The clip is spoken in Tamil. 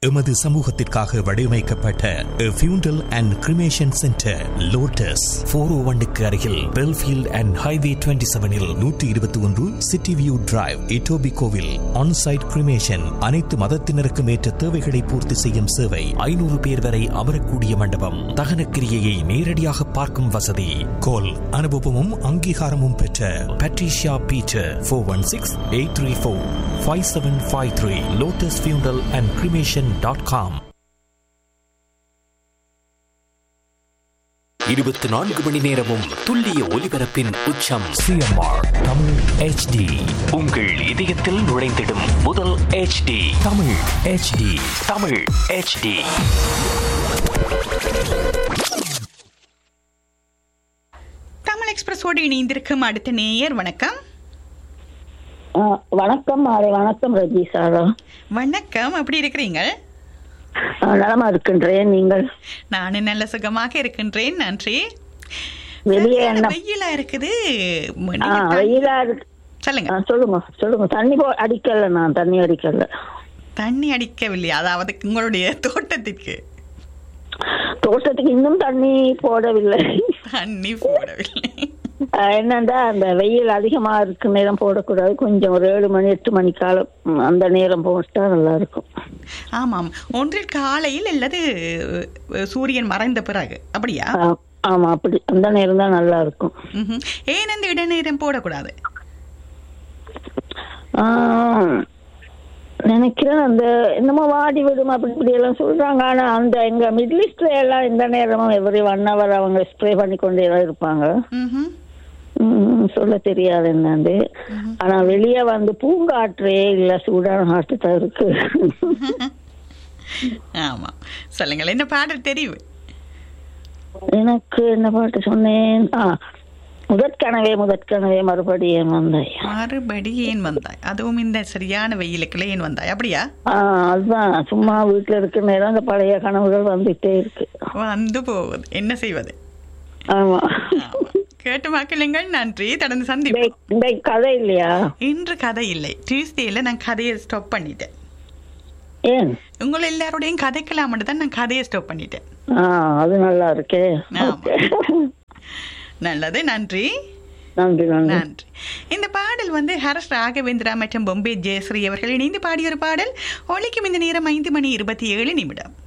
எமது சமூகத்திற்காக வடிவமைக்கப்பட்ட funeral and cremation centre Lotus four O ஒன்னுக்கு அருகில் பெல்ஃபீல்ட் அண்ட் ஹைவே டுவெண்ட்டி செவனில் நூற்றி இருபத்தி ஒன்று சிட்டி வியூ டிரைவ் இட்டோபி கோவில் ஆன்சைட் கிரிமேஷன் அனைத்து மதத்தினருக்கும் ஏற்ற தேவைகளை பூர்த்தி செய்யும் சேவை ஐநூறு பேர் வரை அமரக்கூடிய மண்டபம் தகன கிரியையை நேரடியாக பார்க்கும் வசதி கோல் அனுபவமும் அங்கீகாரமும் பெற்ற Patricia Peter four one six eight three four five seven five three Lotus funeral and cremation dot com இருபத்தி நான்கு மணி நேரமும் துல்லிய ஒலிபரப்பின் உச்சம் சிஎம்ஆர் தமிழ் ஹெச்டி உங்கள் இதயத்தில் நுழைந்திடும் முதல் HD Tamil HD Tamil HD Tamil எக்ஸ்பிரஸோடு இணைந்திருக்கும் அடுத்த நேயர் வணக்கம் ஆ, வணக்கம் மாலை வணக்கம் ரஜி சாரா வணக்கம் எப்படி இருக்கிறீங்க ஆ, நலமா இருக்கின்றேன் நீங்கள் நானும் நல்ல சுகமாக இருக்கின்றேன் நன்றி வெளியே சரியான என்ன வெயிலா இருக்குது ஆ, நீங்க தண்ணி- வெயிலா இருக்கு சொல்லுங்க ஆ, சொல்லுங்க சொல்லுங்க தண்ணி போ அடிக்கல நான் தண்ணி அடிக்கல தண்ணி அடிக்கவில்லையா அதாவது உங்களுடைய தோட்டத்திற்கு தோட்டத்துக்கு இன்னும் தண்ணி போடவில்லை தண்ணி போடவில்லை ஆ, என்னண்டா அந்த வெயில் அதிகமா இருக்கு நேரம் போடக்கூடாது கொஞ்சம் ஒரு ஏழு மணி எட்டு மணி காலம் ம், அந்த நேரம் போட்டா நல்லா இருக்கும் ஆமாம் ஒன்றில் காலையில் அல்லது அஹ், சூரியன் மறைந்த பிறகு அப்படியா ஆ, ஆமா அப்படி அந்த நேரம் தான் நல்லா இருக்கும் ம்ஹும். ஏன் அந்த இடைநேரம் போடக்கூடாது ஆ, நினைக்கிறேன் அந்த என்னமோ வாடி விடும் அப்படி இப்படி எல்லாம் சொல்றாங்க ஆனா அந்த எங்க மிடில் ஈஸ்ட்ல எல்லாம் இந்த நேரமும் எவ்ரி ஒன் ஹவர் அவங்க ஸ்ப்ரே பண்ணி கொண்டே தான் இருப்பாங்க ம்ஹும். ம், சொல்ல தெரியாது என்னது ஆனா வெளியே வந்து பூங்காற்றே இல்ல சூடான காற்று தான் இருக்கு ஆமாம் சொல்லுங்கள் என்ன பாடல் தெரிவு எனக்கு என்ன பாட்டு சொன்னேன் ஆ முதற்கனவே முதற்கனவே மறுபடியும் வந்தாய் மறுபடி ஏன் வந்தாய் அதுவும் இந்த சரியான வெயிலுக்குள்ள ஏன் வந்தாய் அப்படியா ஆ அதுதான் சும்மா வீட்டுல இருக்கிற நேரம் அந்த பழைய கனவுகள் வந்துட்டே இருக்கு வந்து போகுது என்ன செய்வது ஆமா ஆமா. கேட்டு மக்களுங்கள் நன்றி தொடர்ந்து இந்த சந்திப்போம் இந்த கதை இல்லையா இன்று கதை இல்லை டியூஸ்டேல நான் கதையை ஸ்டாப் பண்ணிட்டேன் ஏன் உங்களை எல்லாரோடையும் கதைக்கலாம்னு தான் நான் கதையை ஸ்டாப் பண்ணிட்டேன் ஆ அது நல்லா இருக்கே ஆமா. Okay. நல்லது நன்றி நன்றி நன்றி நன்றி இந்த பாடல் வந்து ஹரஸ் ராகவேந்திரா மற்றும் பொம்பே ஜெயஸ்ரீ அவர்கள் இணைந்து பாடிய ஒரு பாடல் ஒலிக்கும் இந்த நேரம் ஐந்து மணி இருபத்தி ஏழு நிமிடம்